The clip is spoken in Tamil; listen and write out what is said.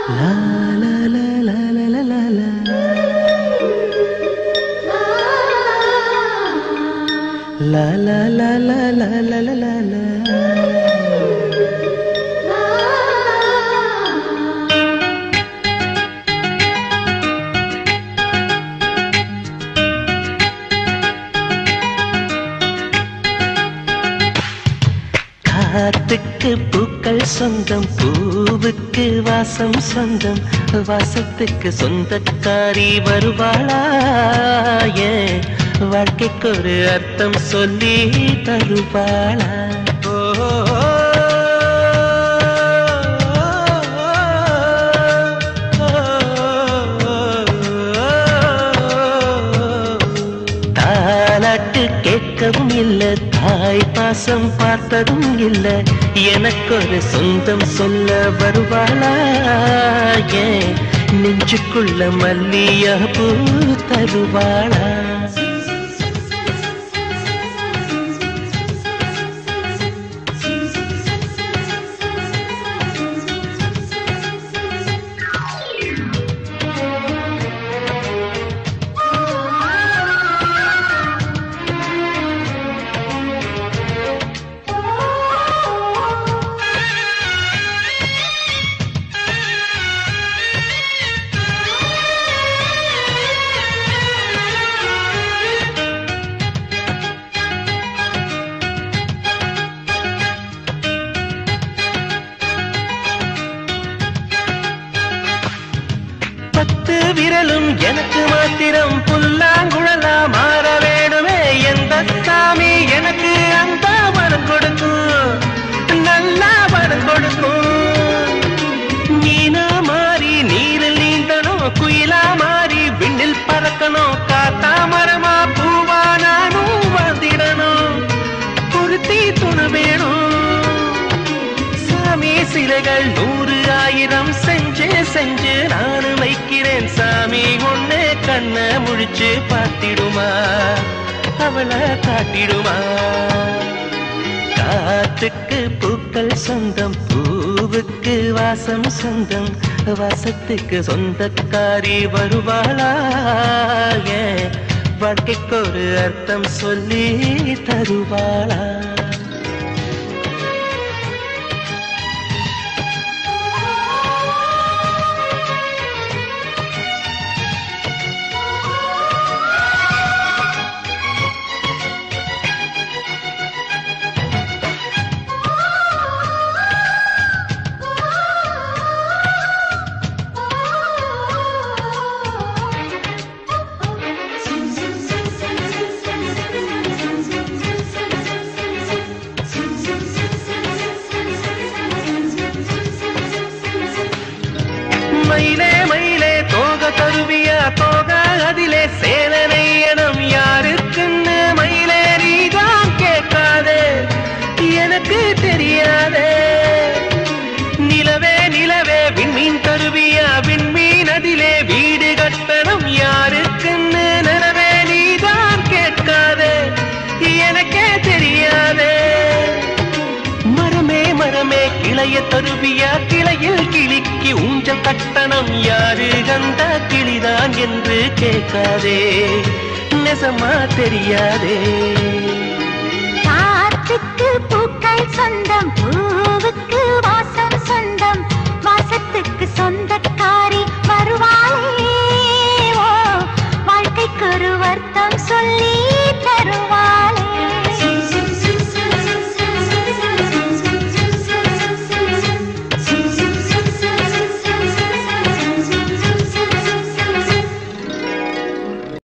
லா லா லா லா லா லா லா லா. லா லா லா லா லா லா லா லா லா. காத்துக்கு பூக்கள் சொந்தம் பூவுக்கு வாசம் சொந்தம் வாசத்துக்கு சொந்தக்காரி வருவாளா ஏன் வாழ்க்கைக்கு ஒரு அர்த்தம் சொல்லி தருவாளா ஓ, தாலாட்டு கேட்கவும் இல்ல தாய் பாசம் பார்த்ததும் இல்ல எனக்கொரு சொந்தம் சொல்ல வருவாளா ஏன் நெஞ்சுக்குள்ள மல்லியா பூ தருவாளா பத்து விரலும் எனக்கு மாத்திரம் புல்லாங்குழலா மாற வேணுமே எந்த சாமி எனக்கு அந்த வரம் கொடுக்கும் நல்லா வரம் கொடுக்கும் மீனா மாறி நீரில் நீந்தணும் குயிலா மாறி விண்ணில் பறக்கணும் காத்தா மரமா பூவா நானும் வாழ்ந்திடணும் பொருத்தி துணை வேணும் சாமி சிலைகள் நூறு ஆயிரம் செஞ்சு செஞ்சு நானு வைக்கிறேன் சாமி ஒண்ணு கண்ண முழிச்சு பார்த்திடுமா அவளை காட்டிடுமா காத்துக்கு பூக்கள் சொந்தம் பூவுக்கு வாசம் சொந்தம் வாசத்துக்கு சொந்தக்காரி வருவாளா ஏன் வாழ்க்கைக்கு ஒரு அர்த்தம் சொல்லி தருவாளா மயிலே மயிலே தோக தருவியா தோக அதிலே சேலனை எனம் யாருக்குன்னு மயிலே நீதான் கேட்காதே எனக்கு தெரியாதே நிலவே நிலவே விண்மீன் தருவியா விண்மீன் அதிலே வீடு கட்டணம் யாருக்குன்னு நிலவே நீதான் கேட்காதே எனக்கே தெரியாதே மரமே மரமே கிளைய தருவியா கிளையில் கிளிக்கு ஊஞ்சல் கட்டணம் யாரு கந்த கிளிதான் என்று கேட்காதே நெசமா தெரியாதே காற்றுக்கு பூக்கள் சொந்த